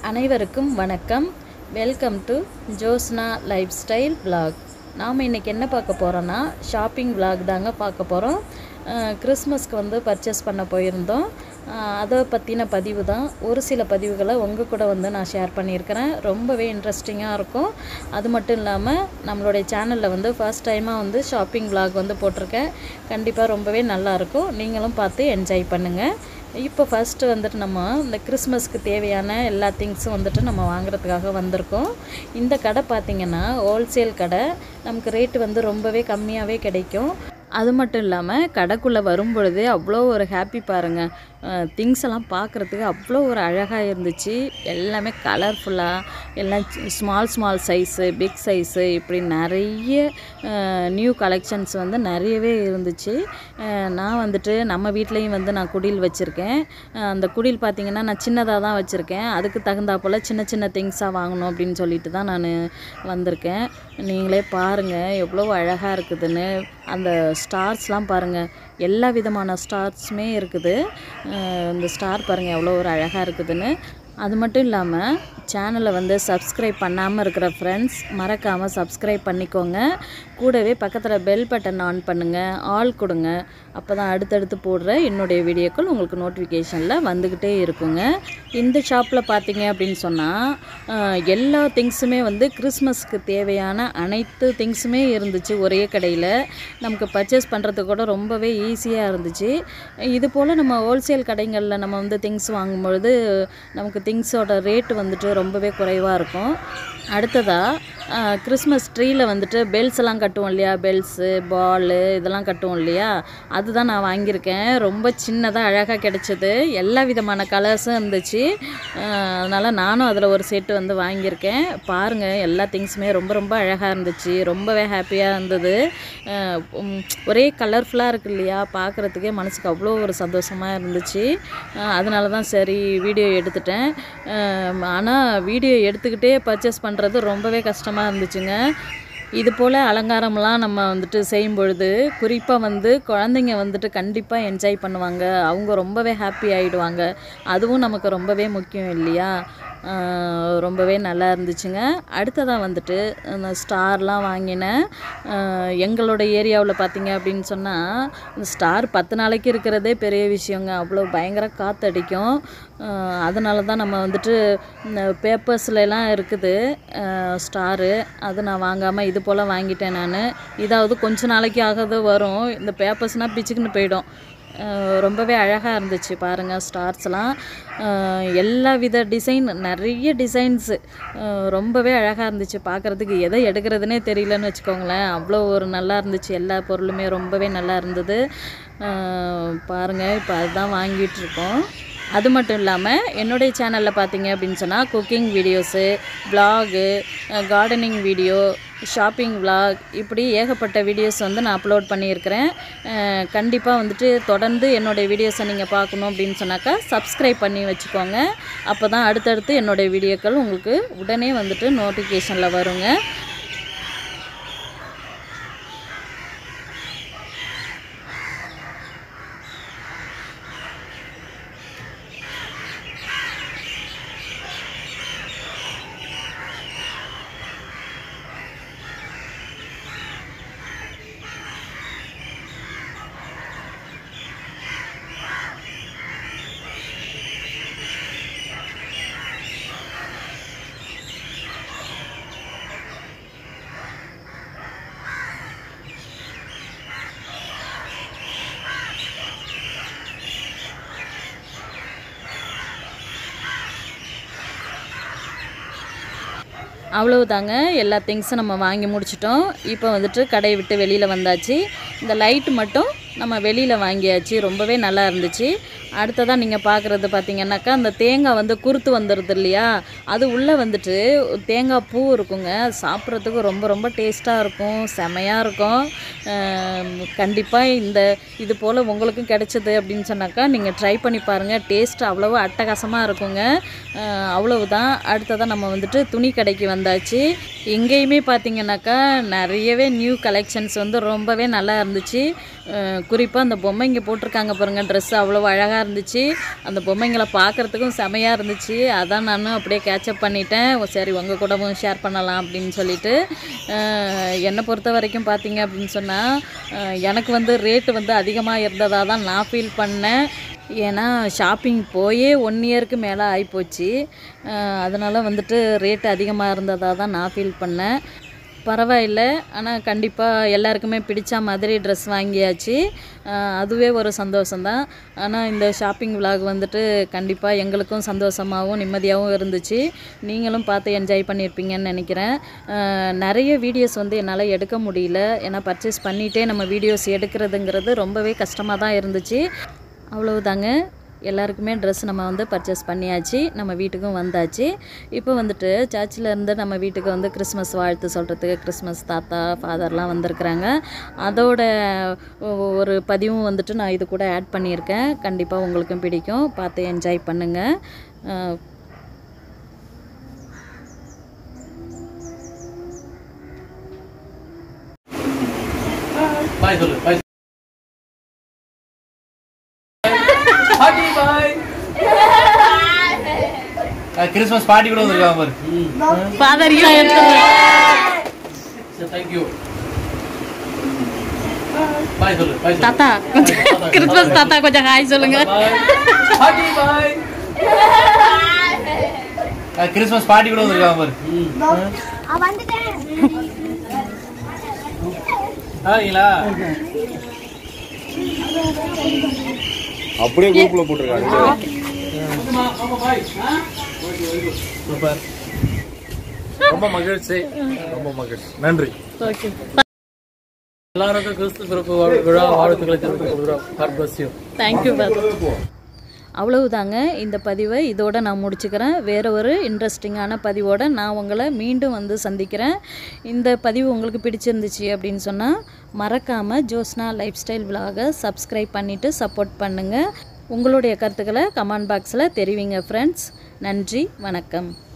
அனைவருக்கும் வணக்கம் welcome to Josna lifestyle vlog நாம் இன்றைக்கி என்ன பார்க்க போகிறோன்னா ஷாப்பிங் vlog தாங்க பார்க்க போகிறோம் கிறிஸ்மஸ்க்கு வந்து பர்ச்சேஸ் பண்ண போயிருந்தோம் அஹ் அதை பற்றின பதிவு தான் ஒரு சில பதிவுகளை உங்கள் கூட வந்து நான் ஷேர் பண்ணியிருக்கிறேன் ரொம்பவே இன்ட்ரெஸ்டிங்காக இருக்கும் அது மட்டும் இல்லாமல் நம்மளுடைய சேனலில் வந்து ஃபர்ஸ்ட் டைமாக வந்து ஷாப்பிங் vlog வந்து போட்டிருக்கேன் கண்டிப்பாக ரொம்பவே நல்லாயிருக்கும் நீங்களும் பார்த்து என்ஜாய் பண்ணுங்கள் இப்போ ஃபஸ்ட்டு வந்துட்டு நம்ம இந்த கிறிஸ்மஸ்க்கு தேவையான எல்லா திங்ஸும் வந்துட்டு நம்ம வாங்குறதுக்காக வந்திருக்கோம் இந்த கடை பார்த்திங்கன்னா ஹோல்சேல் கடை நமக்கு ரேட்டு வந்து ரொம்பவே கம்மியாகவே கிடைக்கும் அது மட்டும் இல்லாமல் கடைக்குள்ளே வரும் பொழுதே அவ்வளோ ஒரு ஹாப்பி பாருங்கள் திங்ஸ் எல்லாம் பார்க்குறதுக்கு அவ்வளோ ஒரு அழகாக இருந்துச்சு எல்லாமே கலர்ஃபுல்லாக எல்லாம் small small size big size இப்படி நிறைய நியூ கலெக்ஷன்ஸ் வந்து நிறையவே இருந்துச்சு அஹ் நான் வந்துட்டு நம்ம வீட்லேயும் வந்து நான் குடில் வச்சுருக்கேன் அந்த குடில் பார்த்திங்கன்னா நான் சின்னதாக தான் வச்சுருக்கேன் அதுக்கு தகுந்தாப்போல் சின்ன சின்ன திங்ஸாக வாங்கணும் அப்படின்னு சொல்லிட்டு தான் நான் வந்திருக்கேன் நீங்களே பாருங்கள் எவ்வளோ அழகாக இருக்குதுன்னு அந்த ஸ்டார்ஸ்லாம் பாருங்கள் எல்லா விதமான ஸ்டார்ஸுமே இருக்குது அஹ் இந்த ஸ்டார் பாருங்கள் எவ்வளோ ஒரு அழகாக இருக்குதுன்னு அது மட்டும் இல்லாமல் சேனலை வந்து சப்ஸ்கிரைப் பண்ணாமல் இருக்கிற ஃப்ரெண்ட்ஸ் மறக்காமல் சப்ஸ்கிரைப் பண்ணிக்கோங்க கூடவே பக்கத்தில் பெல் பட்டன் ஆன் பண்ணுங்கள் ஆல் கொடுங்க அப்போ தான் அடுத்தடுத்து போடுற என்னுடைய வீடியோக்கள் உங்களுக்கு நோட்டிஃபிகேஷனில் வந்துக்கிட்டே இருக்குங்க இந்த ஷாப்பில் பார்த்தீங்க அப்படின்னு சொன்னால் எல்லா திங்ஸுமே வந்து கிறிஸ்மஸ்க்கு தேவையான அனைத்து திங்ஸுமே இருந்துச்சு ஒரே கடையில் நமக்கு பர்ச்சேஸ் பண்ணுறதுக்கு கூட ரொம்பவே ஈஸியாக இருந்துச்சு இது போல் நம்ம ஹோல்சேல் கடைகளில் நம்ம வந்து திங்ஸ் வாங்கும்பொழுது நமக்கு திங்ஸோட ரேட்டு வந்துட்டு ரொம்பவே குறைவாக இருக்கும் அடுத்ததாக கிறிஸ்மஸ் ட்ரீயில் வந்துட்டு பெல்ஸ் எல்லாம் கட்டுவோம் இல்லையா பெல்ஸு பாலு இதெல்லாம் கட்டுவோம் இல்லையா அதுதான் நான் வாங்கியிருக்கேன் ரொம்ப சின்னதாக அழகாக கிடச்சிது எல்லா விதமான கலர்ஸும் இருந்துச்சு அதனால் நானும் அதில் ஒரு செட்டு வந்து வாங்கியிருக்கேன் பாருங்கள் எல்லா திங்ஸுமே ரொம்ப ரொம்ப அழகாக இருந்துச்சு ரொம்பவே ஹாப்பியாக இருந்தது அஹ் உம், ஒரே கலர்ஃபுல்லாக இருக்கு இல்லையா பார்க்குறதுக்கே மனசுக்கு அவ்வளோ ஒரு சந்தோஷமாக இருந்துச்சு அஹ் அதனால தான் சரி வீடியோ எடுத்துட்டேன் ஆனால் வீடியோ எடுத்துக்கிட்டே பர்ச்சேஸ் பண்ணுறது ரொம்பவே கஷ்டமாக இருந்துச்சுங்க இது போல் அலங்காரம்லாம் நம்ம வந்துட்டு செய்யும் பொழுது குறிப்பாக வந்து குழந்தைங்க வந்துட்டு கண்டிப்பாக என்ஜாய் பண்ணுவாங்க அவங்க ரொம்பவே ஹாப்பி ஆகிடுவாங்க அதுவும் நமக்கு ரொம்பவே முக்கியம் இல்லையா ஆஹ் ரொம்பவே நல்லா இருந்துச்சுங்க அடுத்ததாக வந்துட்டு இந்த ஸ்டார்லாம் வாங்கினேன் ஆஹ் எங்களோட ஏரியாவில் பார்த்தீங்க அப்படின்னு சொன்னால் இந்த ஸ்டார் பத்து நாளைக்கு இருக்கிறதே பெரிய விஷயங்க அவ்வளோ பயங்கர காற்றடிக்கும் அதனால தான் நம்ம வந்துட்டு இந்த பேப்பர்ஸ்லாம் இருக்குது ஸ்டாரு அது நான் வாங்காமல் இது போல் வாங்கிட்டேன் நான் இதாவது கொஞ்ச நாளைக்கு ஆகாது வரும் இந்த பேப்பர்ஸ்னால் பிச்சுக்குன்னு போயிடும் அஹ் ரொம்பவே அழகாக இருந்துச்சு பாருங்கள் ஸ்டார்ஸ்லாம் அஹ் எல்லா வித டிசைன் நிறைய டிசைன்ஸு ரொம்பவே அழகாக இருந்துச்சு பார்க்குறதுக்கு எதை எடுக்கிறதுனே தெரியலன்னு வச்சுக்கோங்களேன் அவ்வளோ ஒரு நல்லா இருந்துச்சு எல்லா பொருளுமே ரொம்பவே நல்லா இருந்தது அஹ் பாருங்கள் இப்போ அதுதான் வாங்கிட்டு இருக்கோம் அது மட்டும் இல்லாமல் என்னுடைய சேனலில் பார்த்தீங்க அப்படின்னு சொன்னால் cooking videos vlog gardening video shopping vlog இப்படி ஏகப்பட்ட வீடியோஸ் வந்து நான் அப்லோட் பண்ணியிருக்கிறேன் கண்டிப்பாக வந்துட்டு தொடர்ந்து என்னுடைய வீடியோஸை நீங்கள் பார்க்கணும் அப்படின்னு சொன்னாக்கா சப்ஸ்கிரைப் பண்ணி வச்சுக்கோங்க அப்போ தான் அடுத்தடுத்து என்னுடைய வீடியோக்கள் உங்களுக்கு உடனே வந்துட்டு நோட்டிஃபிகேஷனில் வருங்க அவ்வளவுதாங்க எல்லா திங்ஸும் நம்ம வாங்கி முடிச்சிட்டோம் இப்போ வந்துட்டு கடையை விட்டு வெளியில் வந்தாச்சு இந்த லைட் மட்டும் நம்ம வெளியில் வாங்கியாச்சு ரொம்பவே நல்லா இருந்துச்சு அடுத்ததாக நீங்கள் பார்க்குறது பார்த்தீங்கன்னாக்கா அந்த தேங்காய் வந்து குருத்து வந்துடுது இல்லையா அது உள்ளே வந்துட்டு தேங்காய் பூ இருக்குங்க சாப்பிட்றதுக்கு ரொம்ப ரொம்ப டேஸ்ட்டாக இருக்கும் செமையாக இருக்கும் கண்டிப்பாக இந்த இது போல் உங்களுக்கும் கிடைச்சது அப்படின்னு சொன்னாக்கா நீங்கள் ட்ரை பண்ணி பாருங்கள் டேஸ்ட் அவ்வளவு அட்டகாசமாக இருக்குங்க அஹ் அவ்வளவுதான் அடுத்ததாக நம்ம வந்துட்டு துணி கடைக்கு வந்தாச்சு இங்கேயுமே பார்த்தீங்கன்னாக்கா நிறையவே நியூ கலெக்ஷன்ஸ் வந்து ரொம்பவே நல்லா இருந்துச்சு குறிப்பாக அந்த பொம்மை இங்கே போட்டிருக்காங்க பாருங்கள் ட்ரெஸ் அவ்வளோ அழகாக அழகாக இருந்துச்சு அந்த பொம்மைங்களை பார்க்குறதுக்கும் செமையாக இருந்துச்சு அதான் நானும் அப்படியே கேட்சப் பண்ணிட்டேன் ஓ, சரி உங்கள் கூடவும் ஷேர் பண்ணலாம் அப்படின்னு சொல்லிட்டு அஹ், என்னை பொறுத்த வரைக்கும் பார்த்தீங்க அப்படின்னு சொன்னால் எனக்கு வந்து ரேட்டு வந்து அதிகமாக இருந்ததாக தான் நான் ஃபீல் பண்ணேன் ஏன்னா ஷாப்பிங் போயே ஒன் இயருக்கு மேலே ஆகிப்போச்சு அதனால் வந்துட்டு ரேட்டு அதிகமாக இருந்ததாக தான் நான் ஃபீல் பண்ணேன் பரவாயில்ல ஆனால் கண்டிப்பாக எல்லாருக்குமே பிடிச்ச மாதிரி ட்ரெஸ் வாங்கியாச்சு அஹ் அதுவே ஒரு சந்தோஷம்தான் ஆனால் இந்த ஷாப்பிங் விலாக் வந்துட்டு கண்டிப்பாக எங்களுக்கும் சந்தோஷமாகவும் நிம்மதியாகவும் இருந்துச்சு நீங்களும் பார்த்து என்ஜாய் பண்ணியிருப்பீங்கன்னு நினைக்கிறேன் அஹ் நிறைய வீடியோஸ் வந்து என்னால் எடுக்க முடியல ஏன்னா பர்ச்சேஸ் பண்ணிகிட்டே நம்ம வீடியோஸ் எடுக்கிறதுங்கிறது ரொம்பவே கஷ்டமாக தான் இருந்துச்சு அவ்வளவுதாங்க எல்லாருக்குமே ட்ரெஸ் நம்ம வந்து பர்ச்சேஸ் பண்ணியாச்சு நம்ம வீட்டுக்கும் வந்தாச்சு இப்போ வந்துட்டு சர்ச்சில் இருந்து நம்ம வீட்டுக்கு வந்து கிறிஸ்மஸ் வாழ்த்து சொல்கிறதுக்கு கிறிஸ்மஸ் தாத்தா ஃபாதர்லாம் வந்திருக்கிறாங்க அதோட ஒ- ஒரு பதிவும் வந்துட்டு நான் இது கூட ஆட் பண்ணியிருக்கேன் கண்டிப்பாக உங்களுக்கும் பிடிக்கும் பார்த்து என்ஜாய் பண்ணுங்கள் அஹ் பாய் சொல்லு bye happy bye Christmas party கூட வந்திருக்காங்க பாரு ஃபாதர் தேங்க் யூ பாய் சொல்லு பாய் சொல்லு தாத்தா கிறிஸ்மஸ் தாத்தா கொஞ்சம் ஹாய் சொல்லுங்க ஹாப்பி பாய் கிறிஸ்மஸ் பார்ட்டி கூட வந்திருக்காங்க பாரு ஆங்களா அப்படியே குரூப்ல போட்டிருக்காங்க சூப்பர் ரொம்ப மகிழ்ச்சி ரொம்ப மகிழ்ச்சி நன்றி ஓகே எல்லாருக்கும் கிறிஸ்து பிறப்பு விழா வாழ்த்துக்களை தெரிவித்துக் கொள்கிறோம் God bless you. தேங்க்யூ அவ்வளவுதாங்க இந்த பதிவை இதோட நான் முடிச்சுக்கிறேன் வேற ஒரு இன்ட்ரெஸ்டிங்கான பதிவோட நான் உங்களை மீண்டும் வந்து சந்திக்கிறேன் இந்த பதிவு உங்களுக்கு பிடிச்சிருந்துச்சு அப்படின்னு சொன்னால் மறக்காமல் ஜோஸ்னா லைஃப் ஸ்டைல் விலாகை சப்ஸ்கிரைப் பண்ணிவிட்டு சப்போர்ட் பண்ணுங்கள் உங்களுடைய கருத்துக்களை கமெண்ட் பாக்ஸில் தெரிவிங்க ஃப்ரெண்ட்ஸ் நன்றி வணக்கம்